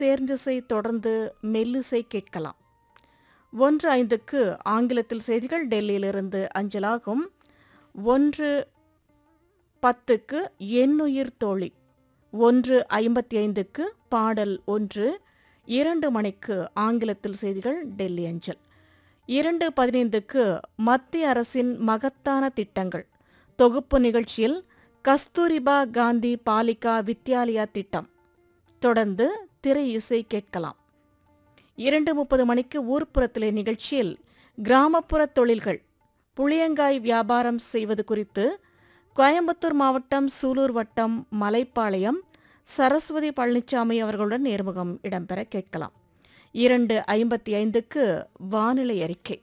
தேர்ந்திசை தொடர்ந்து மெல்லிசை கேட்கலாம் ஒன்று ஐந்துக்கு ஆங்கிலத்தில் செய்திகள் டெல்லியிலிருந்து அஞ்சலாகும் ஒன்று பத்துக்கு எண்ணுயிர் தோழி ஒன்று ஐம்பத்தி ஐந்துக்கு பாடல் ஒன்று இரண்டு மணிக்கு ஆங்கிலத்தில் செய்திகள் டெல்லி அஞ்சல் இரண்டு பதினைந்துக்கு மத்திய அரசின் மகத்தான திட்டங்கள் தொகுப்பு நிகழ்ச்சியில் கஸ்தூரிபா காந்தி பாலிகா வித்யாலயா திட்டம் தொடர்ந்து திரை இசை கேட்கலாம் இரண்டு முப்பது மணிக்கு ஊர்ப்புறத்திலே நிகழ்ச்சியில் கிராமப்புற தொழில்கள் புளியங்காய் வியாபாரம் செய்வது குறித்து கோயம்புத்தூர் மாவட்டம் சூலூர் வட்டம் மலைப்பாளையம் சரஸ்வதி பழனிசாமி அவர்களுடன் நேர்முகம் இடம்பெற கேட்கலாம் இரண்டு ஐம்பத்தி ஐந்துக்கு வானிலை அறிக்கை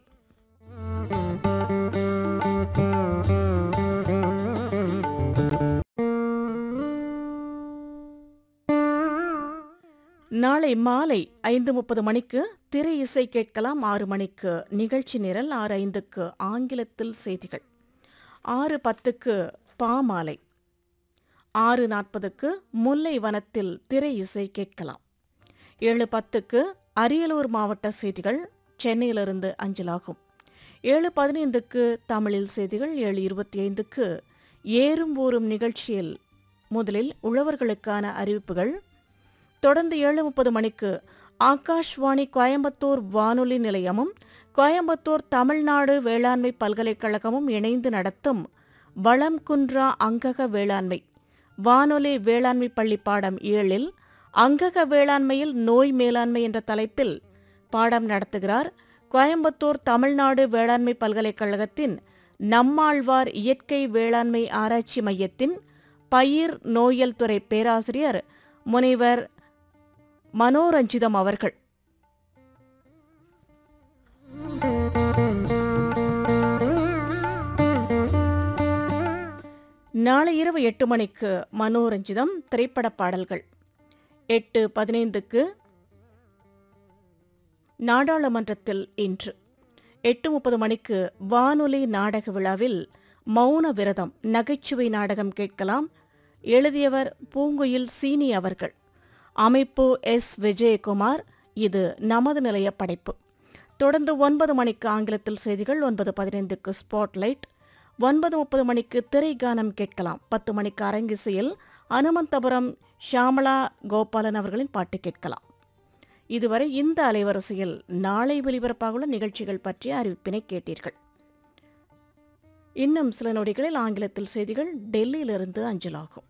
நாளை மாலை ஐந்து முப்பது மணிக்கு திரை இசை கேட்கலாம் ஆறு மணிக்கு நிகழ்ச்சி நிரல் ஆறு ஐந்துக்கு ஆங்கிலத்தில் செய்திகள் ஆறு பத்துக்கு பாமாலை ஆறு நாற்பதுக்கு முல்லை வனத்தில் திரை இசை கேட்கலாம் ஏழு பத்துக்கு அரியலூர் மாவட்ட செய்திகள் சென்னையிலிருந்து அஞ்சலாகும் ஏழு பதினைந்துக்கு தமிழில் செய்திகள் ஏழு இருபத்தி ஐந்துக்கு ஏறும் ஊறும் நிகழ்ச்சியில் முதலில் உழவர்களுக்கான அறிவிப்புகள் தொடர்ந்து ஏழு முப்பது மணிக்கு ஆகாஷ்வாணி கோயம்புத்தூர் வானொலி நிலையமும் கோயம்புத்தூர் தமிழ்நாடு வேளாண்மை பல்கலைக்கழகமும் இணைந்து நடத்தும் வளம் குன்றா அங்கக வேளாண்மை வானொலி வேளாண்மை பள்ளி பாடம் ஏழில் அங்கக வேளாண்மையில் நோய் மேலாண்மை என்ற தலைப்பில் பாடம் நடத்துகிறார் கோயம்புத்தூர் தமிழ்நாடு வேளாண்மை பல்கலைக்கழகத்தின் நம்மாழ்வார் இயற்கை வேளாண்மை ஆராய்ச்சி மையத்தின் பயிர் நோயல் துறை பேராசிரியர் முனைவர் மனோரஞ்சிதம் அவர்கள் நாளை இரவு எட்டு மணிக்கு மனோரஞ்சிதம் திரைப்பட பாடல்கள் எட்டு பதினைந்துக்கு நாடாளுமன்றத்தில் இன்று எட்டு முப்பது மணிக்கு வானொலி நாடக விழாவில் மௌன விரதம் நகைச்சுவை நாடகம் கேட்கலாம் எழுதியவர் பூங்குயில் சீனி அவர்கள் அமைப்பு எஸ் விஜயகுமார் இது நமது நிலைய படைப்பு தொடர்ந்து ஒன்பது மணிக்கு ஆங்கிலத்தில் செய்திகள் ஒன்பது பதினைந்துக்கு ஸ்பாட்லைட் ஒன்பது முப்பது மணிக்கு திரை கானம் கேட்கலாம் பத்து மணிக்கு அரங்கிசையில் அனுமந்தபுரம் ஷியாமலா கோபாலன் அவர்களின் பாட்டு கேட்கலாம் இதுவரை இந்த அலைவரிசையில் நாளை ஒலிபரப்பாகுள்ள நிகழ்ச்சிகள் பற்றிய அறிவிப்பினை கேட்டீர்கள் இன்னும் சில நொடிகளில் ஆங்கிலத்தில் செய்திகள் டெல்லியிலிருந்து அஞ்சலாகும்